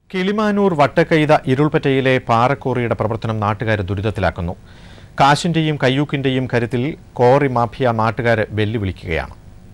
കിളിമാനൂർ വട്ടക്കൈത ഇരുൾപ്പറ്റയിലെ പാറക്കോറിയുടെ പ്രവർത്തനം നാട്ടുകാരെ ദുരിതത്തിലാക്കുന്നു കാശിന്റെയും കയ്യൂക്കിന്റെയും കരുത്തിൽ കോറി മാഫിയ നാട്ടുകാരെ വെല്ലുവിളിക്കുകയാണ്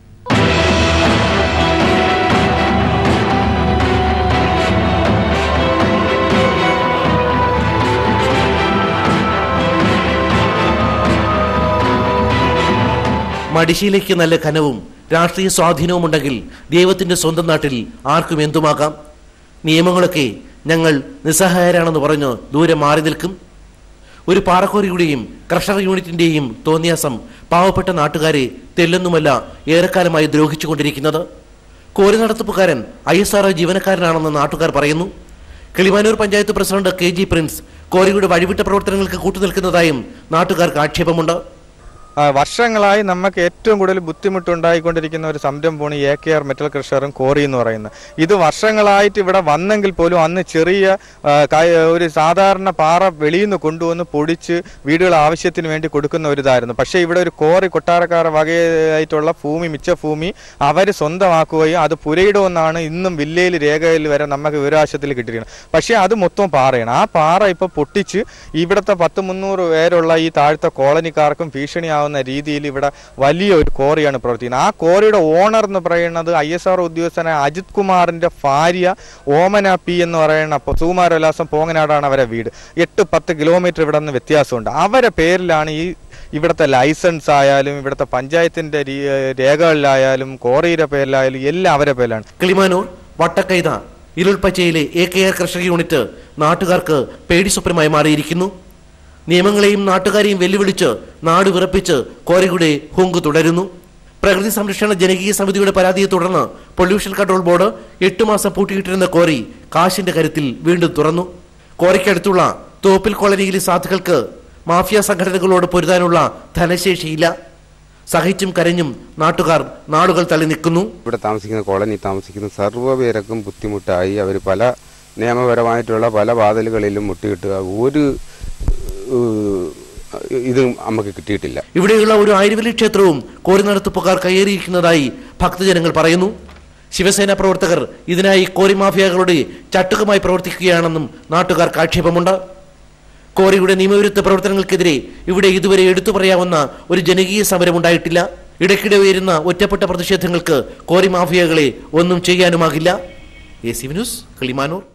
മടിശീലയ്ക്ക് നല്ല ഘനവും രാഷ്ട്രീയ സ്വാധീനവും ഉണ്ടെങ്കിൽ ദൈവത്തിന്റെ സ്വന്തം നാട്ടിൽ ആർക്കും എന്തുമാകാം നിയമങ്ങളൊക്കെ ഞങ്ങൾ നിസ്സഹായരാണെന്ന് പറഞ്ഞ് ദൂരെ മാറി നിൽക്കും ഒരു പാറക്കോറിയുടെയും ക്രഷർ യൂണിറ്റിന്റെയും തോന്നിയാസം പാവപ്പെട്ട നാട്ടുകാരെ തെല്ലൊന്നുമല്ല ഏറെക്കാലമായി ദ്രോഹിച്ചുകൊണ്ടിരിക്കുന്നത് കോരി നടത്തിപ്പുകാരൻ ഐ എസ് ആർ ജീവനക്കാരനാണെന്ന് നാട്ടുകാർ പറയുന്നു Kilimanoor panchayat president K G Prince കോറിയുടെ വഴിവിട്ട പ്രവർത്തനങ്ങൾക്ക് കൂട്ടുനിൽക്കുന്നതായും നാട്ടുകാർക്ക് ആക്ഷേപമുണ്ട് ആ, വർഷങ്ങളായി നമുക്ക് ഏറ്റവും കൂടുതൽ ബുദ്ധിമുട്ടുണ്ടായിക്കൊണ്ടിരിക്കുന്ന ഒരു സംരംഭമാണ് എ കെ ആർ മെറ്റൽ ക്രഷറും കോറി എന്ന് പറയുന്നത് ഇത് വർഷങ്ങളായിട്ട് ഇവിടെ വന്നെങ്കിൽ പോലും അന്ന് ചെറിയ ആ, കായ- ഒരു സാധാരണ പാറ വെളിയിൽ നിന്ന് കൊണ്ടുവന്ന് പൊടിച്ച് വീടുകൾ ആവശ്യത്തിന് വേണ്ടി കൊടുക്കുന്ന ഒരു ഇതായിരുന്നു പക്ഷേ ഇവിടെ ഒരു കോറി കൊട്ടാരക്കാര വകയായിട്ടുള്ള ഭൂമി മിച്ച ഭൂമി അവർ സ്വന്തമാക്കുകയും അത് പുരയിടുമെന്നാണ് ഇന്നും വില്ലയിൽ രേഖയിൽ വരെ നമുക്ക് വിവരാശത്തിൽ കിട്ടിയിരിക്കുന്നത് പക്ഷേ അത് മൊത്തം പാറയാണ് ആ പാറ ഇപ്പോൾ പൊട്ടിച്ച് ഇവിടുത്തെ പത്ത് മുന്നൂറ് പേരുള്ള ഈ താഴത്തെ കോളനിക്കാർക്കും ഭീഷണിയാവുന്ന രീതിയിൽ ഇവിടെ വലിയ ഒരു കോറിയാണ് പ്രവർത്തിക്കുന്നത് ആ കോറിയുടെ ഓണർ എന്ന് പറയുന്നത് ഐ എസ് ആർ ഉദ്യോഗസ്ഥനായ അജിത് കുമാറിന്റെ ഭാര്യ ഓമന പി എന്ന് പറയുന്ന പൊ- സുകുമാരവിലാസം പോങ്ങനാടാണ് അവരെ വീട് എട്ട് പത്ത് കിലോമീറ്റർ ഇവിടെ നിന്ന് വ്യത്യാസമുണ്ട് അവരെ പേരിലാണ് ഈ ഇവിടുത്തെ ലൈസൻസ് ആയാലും ഇവിടുത്തെ പഞ്ചായത്തിന്റെ രീ- രേഖകളിലായാലും കോറിയുടെ പേരിലായാലും എല്ലാം അവരെ പേരിലാണ് കിളിമാനൂർ വട്ടക്കൈത ഇരുൾപ്പച്ചയിലെ എ കെ ആർ കർഷക യൂണിറ്റ് നാട്ടുകാർക്ക് പേടി സ്വപ്നമായി മാറിയിരിക്കുന്നു നിയമങ്ങളെയും നാട്ടുകാരെയും വെല്ലുവിളിച്ച് നാട് വിറപ്പിച്ച് കോരയുടെ ഹുങ്ക് തുടരുന്നു പ്രകൃതി സംരക്ഷണ ജനകീയ സമിതിയുടെ പരാതിയെ തുടർന്ന് പൊല്യൂഷൻ കൺട്രോൾ ബോർഡ് എട്ട് മാസം പൂട്ടിയിട്ടിരുന്ന കോറി കാശിന്റെ കരുത്തിൽ വീണ്ടും തുറന്നു കോരയ്ക്കടുത്തുള്ള തോപ്പിൽ കോളനിയിലെ സാധുക്കൾക്ക് മാഫിയ സംഘടനകളോട് പൊരുതാനുള്ള ധനശേഷിയില്ല സഹിച്ചും കരഞ്ഞും നാട്ടുകാർ നാടുകൾ തള്ളി നിൽക്കുന്നു ഇവിടെ താമസിക്കുന്ന കോളനി താമസിക്കുന്ന സർവ്വ പേർക്കും ബുദ്ധിമുട്ടായി അവർ പല നിയമപരമായിട്ടുള്ള പല വാതിലുകളിലും മുട്ടിക്കിട്ടുക ഒരു ഏഹ്, ഇതും നമുക്ക് കിട്ടിയിട്ടില്ല ഇവിടെയുള്ള ഒരു ആയിരവലി ക്ഷേത്രവും കോരി നടത്തിപ്പുകാർ കയ്യേറിയിരിക്കുന്നതായി ഭക്തജനങ്ങൾ പറയുന്നു ശിവസേന പ്രവർത്തകർ ഇതിനായി കോരി മാഫിയകളുടെ ചട്ടുകമായി പ്രവർത്തിക്കുകയാണെന്നും നാട്ടുകാർക്ക് ആക്ഷേപമുണ്ട് കോറിയുടെ നിയമവിരുദ്ധ പ്രവർത്തനങ്ങൾക്കെതിരെ ഇവിടെ ഇതുവരെ എടുത്തു പറയാവുന്ന ഒരു ജനകീയ സമരം ഉണ്ടായിട്ടില്ല ഇടയ്ക്കിടെ ഉയരുന്ന ഒറ്റപ്പെട്ട പ്രതിഷേധങ്ങൾക്ക് കോറി മാഫിയകളെ ഒന്നും ചെയ്യാനുമാകില്ല എ സി ന്യൂസ് കിളിമാനൂർ